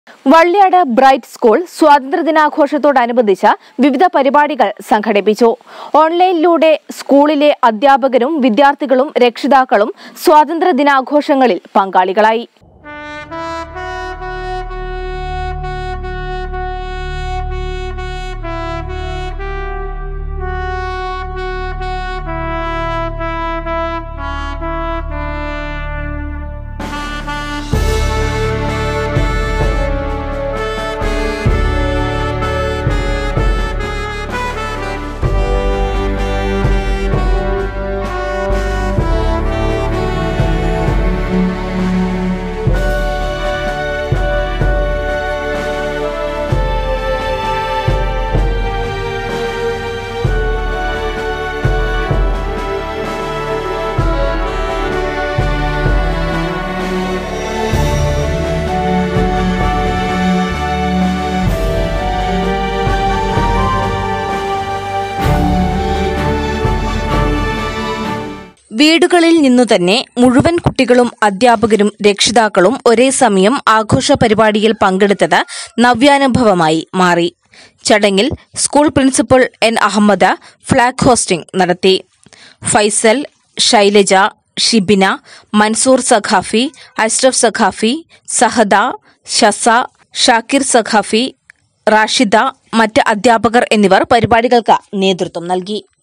Valliyad bright school സ്വാതന്ത്ര്യദിനാഘോഷത്തോടനുബന്ധിച്ച് വിവിധ പരിപാടികൾ സംഘടിപ്പിച്ചു ഓൺലൈനിലൂടെ സ്കൂളിലെ അധ്യാപകരും വിദ്യാർത്ഥികളും രക്ഷിതാക്കളും സ്വാതന്ത്ര്യദിനാഘോഷങ്ങളിൽ പങ്കാളികളായി വീടുകളിൽ നിന്നു തന്നെ മുഴുവൻ കുട്ടികളും അധ്യാപകരും രക്ഷിതാക്കളും ഒരേ സമയം ആഘോഷ പരിപാടിയിൽ പങ്കെടുത്തത് നവ്യാനുഭവമായി മാറി ചടങ്ങിൽ school principal N Ahmed flag hoisting നടത്തി ഫൈസൽ ശൈലജ ഷിബിന മൻസൂർ സഖാഫി അഷ്റഫ് സഖാഫി സഹദ ഷസ ഷാക്കിർ സഖാഫി റാഷിദ മറ്റ് അധ്യാപകർ എന്നിവർ പരിപാടികൾക്ക് നേതൃത്വം നൽകി